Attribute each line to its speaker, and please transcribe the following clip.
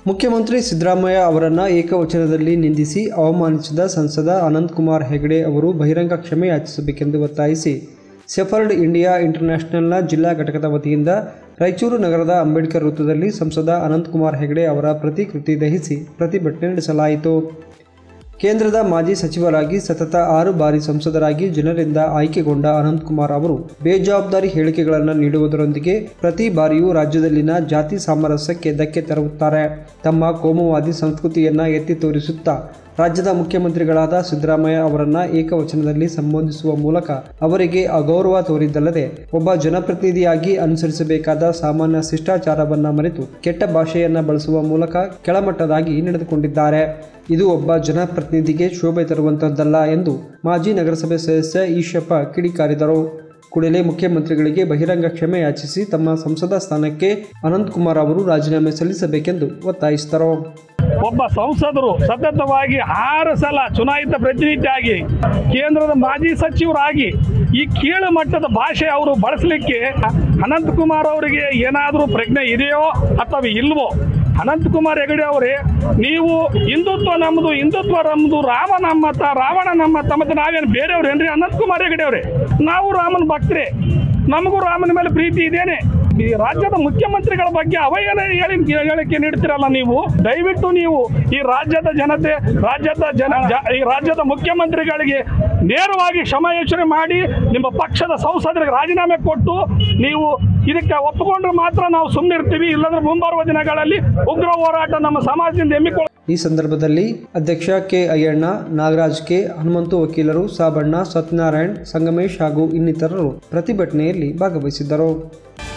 Speaker 1: ಮುಖ್ಯಮಂತ್ರಿ ಸಿದ್ದರಾಮಯ್ಯ ಅವರನ್ನು ಏಕವಚನದಲ್ಲಿ ನಿಂದಿಸಿ ಅವಮಾನಿಸಿದ ಸಂಸದ ಅನಂತಕುಮಾರ್ ಹೆಗಡೆ ಅವರು ಬಹಿರಂಗ ಕ್ಷಮೆ ಯಾಚಿಸಬೇಕೆಂದು ಒತ್ತಾಯಿಸಿ ಸೆಫರ್ಡ್ ಇಂಡಿಯಾ ಇಂಟರ್ನ್ಯಾಷನಲ್ನ ಜಿಲ್ಲಾ ಘಟಕದ ವತಿಯಿಂದ ರಾಯಚೂರು ನಗರದ ಅಂಬೇಡ್ಕರ್ ವೃತ್ತದಲ್ಲಿ ಸಂಸದ ಅನಂತಕುಮಾರ್ ಹೆಗಡೆ ಅವರ ಪ್ರತಿಕೃತಿ ದಹಿಸಿ ಪ್ರತಿಭಟನೆ ನಡೆಸಲಾಯಿತು ಕೇಂದ್ರದ ಮಾಜಿ ಸಚಿವರಾಗಿ ಸತತ ಆರು ಬಾರಿ ಸಂಸದರಾಗಿ ಜನರಿಂದ ಆಯ್ಕೆಗೊಂಡ ಅನಂತಕುಮಾರ್ ಅವರು ಬೇಜವಾಬ್ದಾರಿ ಹೇಳಿಕೆಗಳನ್ನು ನೀಡುವುದರೊಂದಿಗೆ ಪ್ರತಿ ಬಾರಿಯೂ ರಾಜ್ಯದಲ್ಲಿನ ಜಾತಿ ಸಾಮರಸ್ಯಕ್ಕೆ ಧಕ್ಕೆ ತರುತ್ತಾರೆ ತಮ್ಮ ಕೋಮುವಾದಿ ಸಂಸ್ಕೃತಿಯನ್ನ ಎತ್ತಿ ತೋರಿಸುತ್ತಾ ರಾಜ್ಯದ ಮುಖ್ಯಮಂತ್ರಿಗಳಾದ ಸಿದ್ದರಾಮಯ್ಯ ಅವರನ್ನ ಏಕವಚನದಲ್ಲಿ ಸಂಬೋಧಿಸುವ ಮೂಲಕ ಅವರಿಗೆ ಅಗೌರವ ತೋರಿದ್ದಲ್ಲದೆ ಒಬ್ಬ ಜನಪ್ರತಿನಿಧಿಯಾಗಿ ಅನುಸರಿಸಬೇಕಾದ ಸಾಮಾನ್ಯ ಶಿಷ್ಟಾಚಾರವನ್ನ ಮರೆತು ಕೆಟ್ಟ ಭಾಷೆಯನ್ನ ಬಳಸುವ ಮೂಲಕ ಕೆಳಮಟ್ಟದಾಗಿ ನಡೆದುಕೊಂಡಿದ್ದಾರೆ ಇದು ಒಬ್ಬ ಜನಪ್ರತಿನಿಧಿಗೆ ಶೋಭೆ ತರುವಂತಹದ್ದಲ್ಲ ಎಂದು ಮಾಜಿ ನಗರಸಭೆ ಸದಸ್ಯ ಈಶಪ್ಪ ಕಿಡಿಕಾರಿದರು ಕೂಡಲೇ ಮುಖ್ಯಮಂತ್ರಿಗಳಿಗೆ ಬಹಿರಂಗ ಕ್ಷಮೆ ಯಾಚಿಸಿ ತಮ್ಮ ಸಂಸದ ಸ್ಥಾನಕ್ಕೆ ಅನಂತಕುಮಾರ್ ಅವರು ರಾಜೀನಾಮೆ ಸಲ್ಲಿಸಬೇಕೆಂದು ಒತ್ತಾಯಿಸಿದರು
Speaker 2: ಒಬ್ಬ ಸಂಸದರು ಸತತವಾಗಿ ಆರು ಸಲ ಚುನಾಯಿತ ಪ್ರತಿನಿಧಿಯಾಗಿ ಕೇಂದ್ರದ ಮಾಜಿ ಸಚಿವರಾಗಿ ಈ ಕೀಳು ಮಟ್ಟದ ಭಾಷೆ ಅವರು ಬಳಸಲಿಕ್ಕೆ ಅನಂತಕುಮಾರ್ ಅವರಿಗೆ ಏನಾದರೂ ಪ್ರಜ್ಞೆ ಇದೆಯೋ ಅಥವಾ ಇಲ್ವೋ ಅನಂತಕುಮಾರ್ ಹೆಗಡೆ ಅವರೇ ನೀವು ಹಿಂದುತ್ವ ನಮ್ಮದು ಹಿಂದುತ್ವ ನಮ್ಮದು ರಾಮ ನಮ್ಮತ್ತ ರಾವಣ ನಮ್ಮತ್ತ ಮತ್ತೆ ನಾವೇನು ಬೇರೆಯವ್ರು ಏನ್ರಿ ಅನಂತಕುಮಾರ್ ಹೆಗಡೆ ಅವರೇ ನಾವು ರಾಮನ ಭಕ್ತರೇ ನಮಗೂ ರಾಮನ ಮೇಲೆ ಪ್ರೀತಿ ಇದೇನೆ ಈ ರಾಜ್ಯದ ಮುಖ್ಯಮಂತ್ರಿಗಳ ಬಗ್ಗೆ ಅವಹೇಳನ ಹೇಳಿ ಹೇಳಿಕೆ ನೀಡ್ತಿರಲ್ಲ ನೀವು ದಯವಿಟ್ಟು ನೀವು ಈ ರಾಜ್ಯದ ಜನತೆ ರಾಜ್ಯದ ಜನ ಜ- ಈ ರಾಜ್ಯದ ಮುಖ್ಯಮಂತ್ರಿಗಳಿಗೆ ನೇರವಾಗಿ ಕ್ಷಮಾಯಾಚನೆ ಮಾಡಿ ನಿಮ್ಮ ಪಕ್ಷದ ಸಂಸದರಿಗೆ ರಾಜೀನಾಮೆ ಕೊಟ್ಟು ನೀವು ಇದಕ್ಕೆ ಒಪ್ಪಿಕೊಂಡ್ರೆ ಮಾತ್ರ ನಾವು ಸುಮ್ಮನೆ ಇರ್ತೀವಿ ಇಲ್ಲಾಂದ್ರೆ ಮುಂಬರುವ ದಿನಗಳಲ್ಲಿ ಉಗ್ರ ಹೋರಾಟ ನಮ್ಮ ಸಮಾಜದಿಂದ ಎಮ್ಮಿಕೊಳ್ಳ
Speaker 1: ಈ ಸಂದರ್ಭದಲ್ಲಿ ಅಧ್ಯಕ್ಷ ಕೆ ಅಯ್ಯಣ್ಣ ನಾಗರಾಜ್ ಕೆ ಹನುಮಂತು ವಕೀಲರು ಸಾಬಣ್ಣ ಸತ್ಯನಾರಾಯಣ್ ಸಂಗಮೇಶ್ ಹಾಗೂ ಇನ್ನಿತರರು ಪ್ರತಿಭಟನೆಯಲ್ಲಿ ಭಾಗವಹಿಸಿದ್ದರು